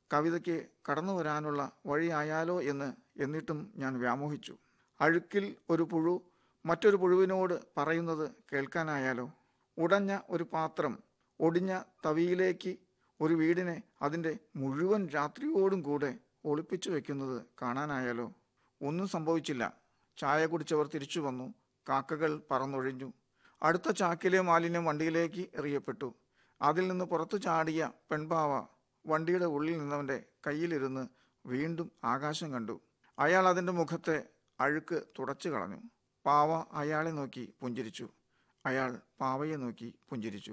കവിതയ്ക്ക് കടന്നു വരാനുള്ള വഴിയായാലോ എന്ന് എന്നിട്ടും ഞാൻ വ്യാമോഹിച്ചു അഴുക്കിൽ ഒരു പുഴു മറ്റൊരു പുഴുവിനോട് പറയുന്നത് കേൾക്കാനായാലോ ഉടഞ്ഞ ഒരു പാത്രം ഒടിഞ്ഞ തവിയിലേക്ക് ഒരു വീടിനെ അതിൻ്റെ മുഴുവൻ രാത്രിയോടും കൂടെ ഒളിപ്പിച്ചു വെക്കുന്നത് കാണാനായാലോ ഒന്നും സംഭവിച്ചില്ല ചായ കുടിച്ചവർ തിരിച്ചു വന്നു കാക്കകൾ പറന്നൊഴിഞ്ഞു അടുത്ത ചാക്കിലെ മാലിന്യം വണ്ടിയിലേക്ക് എറിയപ്പെട്ടു അതിൽ നിന്ന് പുറത്തു ചാടിയ പെൺപാവ വണ്ടിയുടെ ഉള്ളിൽ നിന്നവൻ്റെ കയ്യിലിരുന്ന് വീണ്ടും ആകാശം കണ്ടു അയാൾ അതിൻ്റെ മുഖത്തെ അഴുക്ക് തുടച്ചു കളഞ്ഞു പാവ അയാളെ നോക്കി പുഞ്ചിരിച്ചു അയാൾ പാവയെ നോക്കി പുഞ്ചിരിച്ചു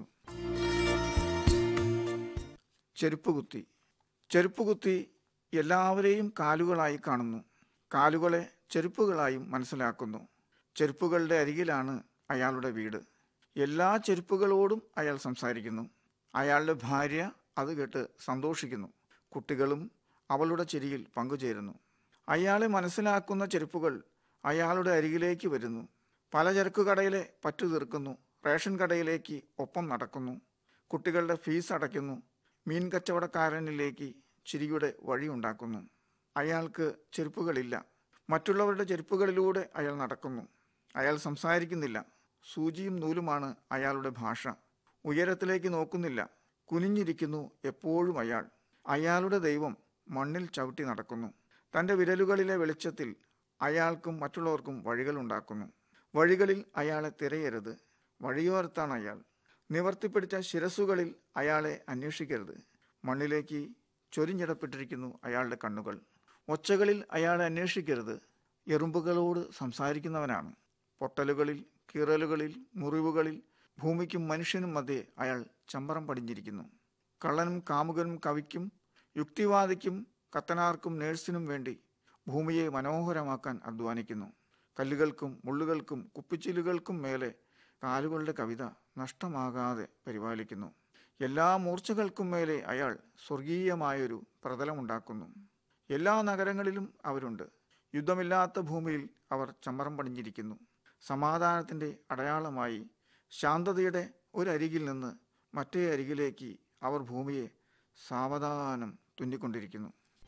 ചെരുപ്പുകുത്തി ചെരുപ്പുകുത്തി എല്ലാവരെയും കാലുകളായി കാണുന്നു കാലുകളെ ചെരുപ്പുകളായും മനസ്സിലാക്കുന്നു ചെരുപ്പുകളുടെ അരികിലാണ് അയാളുടെ വീട് എല്ലാ ചെരുപ്പുകളോടും അയാൾ സംസാരിക്കുന്നു അയാളുടെ ഭാര്യ അത് കേട്ട് സന്തോഷിക്കുന്നു കുട്ടികളും അവളുടെ ചിരിയിൽ പങ്കുചേരുന്നു അയാളെ മനസ്സിലാക്കുന്ന ചെരുപ്പുകൾ അയാളുടെ അരികിലേക്ക് വരുന്നു പലചരക്ക് കടയിലെ പറ്റു തീർക്കുന്നു റേഷൻ കടയിലേക്ക് ഒപ്പം നടക്കുന്നു കുട്ടികളുടെ ഫീസ് അടയ്ക്കുന്നു മീൻ കച്ചവടക്കാരനിലേക്ക് ചിരിയുടെ വഴിയുണ്ടാക്കുന്നു അയാൾക്ക് ചെരുപ്പുകളില്ല മറ്റുള്ളവരുടെ ചെരുപ്പുകളിലൂടെ അയാൾ നടക്കുന്നു അയാൾ സംസാരിക്കുന്നില്ല സൂചിയും നൂലുമാണ് അയാളുടെ ഭാഷ ഉയരത്തിലേക്ക് നോക്കുന്നില്ല കുനിഞ്ഞിരിക്കുന്നു എപ്പോഴും അയാൾ അയാളുടെ ദൈവം മണ്ണിൽ ചവിട്ടി നടക്കുന്നു തൻ്റെ വിരലുകളിലെ വെളിച്ചത്തിൽ അയാൾക്കും മറ്റുള്ളവർക്കും വഴികളുണ്ടാക്കുന്നു വഴികളിൽ അയാളെ തിരയരുത് വഴിയോർത്താണ് അയാൾ നിവർത്തിപ്പിടിച്ച ശിരസുകളിൽ അയാളെ അന്വേഷിക്കരുത് മണ്ണിലേക്ക് ചൊരിഞ്ഞിടപ്പെട്ടിരിക്കുന്നു അയാളുടെ കണ്ണുകൾ ഒച്ചകളിൽ അയാളെ അന്വേഷിക്കരുത് എറുമ്പുകളോട് സംസാരിക്കുന്നവനാണ് പൊട്ടലുകളിൽ കീറലുകളിൽ മുറിവുകളിൽ ഭൂമിക്കും മനുഷ്യനും മധ്യേ അയാൾ ചമ്പറം പടിഞ്ഞിരിക്കുന്നു കള്ളനും കാമുകനും കവിക്കും യുക്തിവാദിക്കും കത്തനാർക്കും നേഴ്സിനും വേണ്ടി ഭൂമിയെ മനോഹരമാക്കാൻ അധ്വാനിക്കുന്നു കല്ലുകൾക്കും മുള്ളുകൾക്കും കുപ്പിച്ചില്ലുകൾക്കും മേലെ കാലുകളുടെ കവിത നഷ്ടമാകാതെ പരിപാലിക്കുന്നു എല്ലാ മൂർച്ചകൾക്കും മേലെ അയാൾ സ്വർഗീയമായൊരു പ്രതലമുണ്ടാക്കുന്നു എല്ലാ നഗരങ്ങളിലും അവരുണ്ട് യുദ്ധമില്ലാത്ത ഭൂമിയിൽ അവർ ചമ്മറം പണിഞ്ഞിരിക്കുന്നു സമാധാനത്തിൻ്റെ അടയാളമായി ശാന്തതയുടെ ഒരരികിൽ നിന്ന് മറ്റേ അരികിലേക്ക് അവർ ഭൂമിയെ സാവധാനം തുന്നിക്കൊണ്ടിരിക്കുന്നു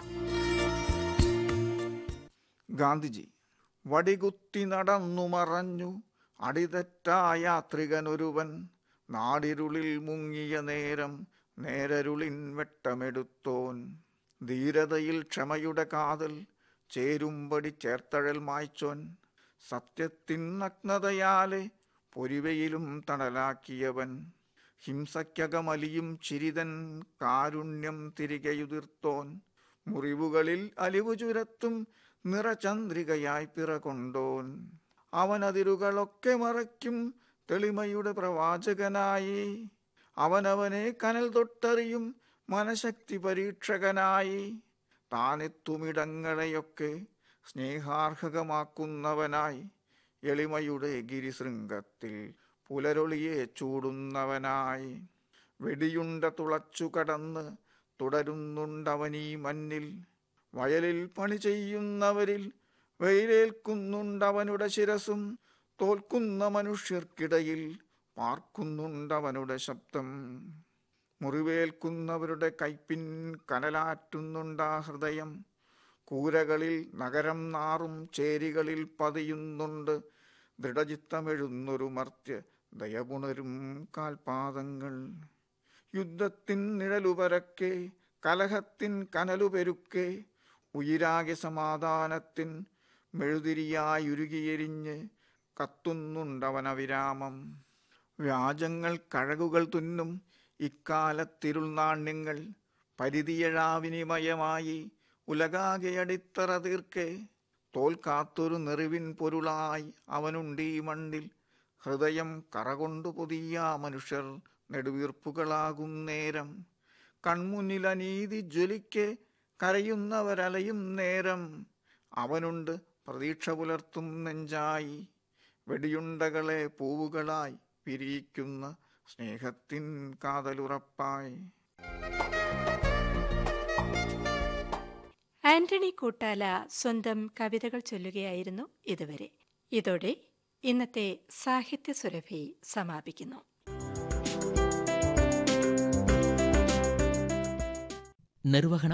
ഗാന്ധിജി വടികുത്തി നടന്നു മറഞ്ഞു അടിതെറ്റാ യാത്രികനൊരുവൻ നാടിരുളിൽ മുങ്ങിയ നേരം നേരരുളിൻ വെട്ടമെടുത്തോൻ ധീരതയിൽ ക്ഷമയുടെ കാതൽ ചേരുമ്പടി ചേർത്തഴൽ മായ്ച്ചോൻ സത്യത്തിൻ നഗ്നതയാലെ പൊരിവയിലും തണലാക്കിയവൻ ഹിംസയ്ക്കകമലിയും ചിരിതൻ കാരുണ്യം തിരികെയുതിർത്തോൻ മുറിവുകളിൽ അലിവു ചുരത്തും നിറചന്ദ്രികയായി പിറകൊണ്ടോൻ അവനതിരുകളൊക്കെ മറയ്ക്കും തെളിമയുടെ പ്രവാചകനായി അവനവനെ കനൽ തൊട്ടറിയും മനഃശക്തി പരീക്ഷകനായി താനെത്തുമിടങ്ങളെയൊക്കെ സ്നേഹാർഹകമാക്കുന്നവനായി എളിമയുടെ ഗിരിശൃംഗത്തിൽ പുലരൊളിയെ ചൂടുന്നവനായി വെടിയുണ്ട തുളച്ചു കടന്ന് തുടരുന്നുണ്ടവനീ മണ്ണിൽ വയലിൽ പണി ചെയ്യുന്നവരിൽ വെയിലേൽക്കുന്നുണ്ടവനുടെ ശിരസും തോൽക്കുന്ന മനുഷ്യർക്കിടയിൽ പാർക്കുന്നുണ്ടവനുടെ ശബ്ദം മുറിവേൽക്കുന്നവരുടെ കൈപ്പിൻ കനലാറ്റുന്നുണ്ടാ ഹൃദയം കൂരകളിൽ നഗരം നാറും ചേരികളിൽ പതിയുന്നുണ്ട് ദൃഢചിത്തമെഴുന്നൊരു മർത്യ ദയപുണരും കാൽപാദങ്ങൾ യുദ്ധത്തിൻ നിഴലുപരക്കെ കലഹത്തിൻ കനലുപെരുക്കെ ഉയിരാകെ സമാധാനത്തിൻ മെഴുതിരിയായുരുകിയെരിഞ്ഞ് കത്തുന്നുണ്ടവനവിരാമം വ്യാജങ്ങൾ കഴകുകൾ തുന്നും ഇക്കാലത്തിരുൾ നാണ്യങ്ങൾ പരിധിയഴാവിനിമയമായി ഉലകാകെ അടിത്തറ തീർക്കെ തോൽക്കാത്തൊരു നെറിവിൻ പൊരുളായി അവനുണ്ടീ മണ്ണിൽ ഹൃദയം കറകൊണ്ടു പൊതിയ മനുഷ്യർ നെടുവീർപ്പുകളാകും നേരം കൺമുന്നിൽ അനീതി ജ്വലിക്കെ കരയുന്നവരലയും നേരം അവനുണ്ട് പ്രതീക്ഷ പുലർത്തും നെഞ്ചായി വെടിയുണ്ടകളെ പൂവുകളായി പിരിയിക്കുന്ന സ്നേഹത്തിൻ കാതലുറപ്പായി ആന്റണി കൂട്ടാല സ്വന്തം കവിതകൾ ചൊല്ലുകയായിരുന്നു ഇതുവരെ ഇതോടെ ഇന്നത്തെ സാഹിത്യ സുരഭി സമാപിക്കുന്നു നിർവഹണം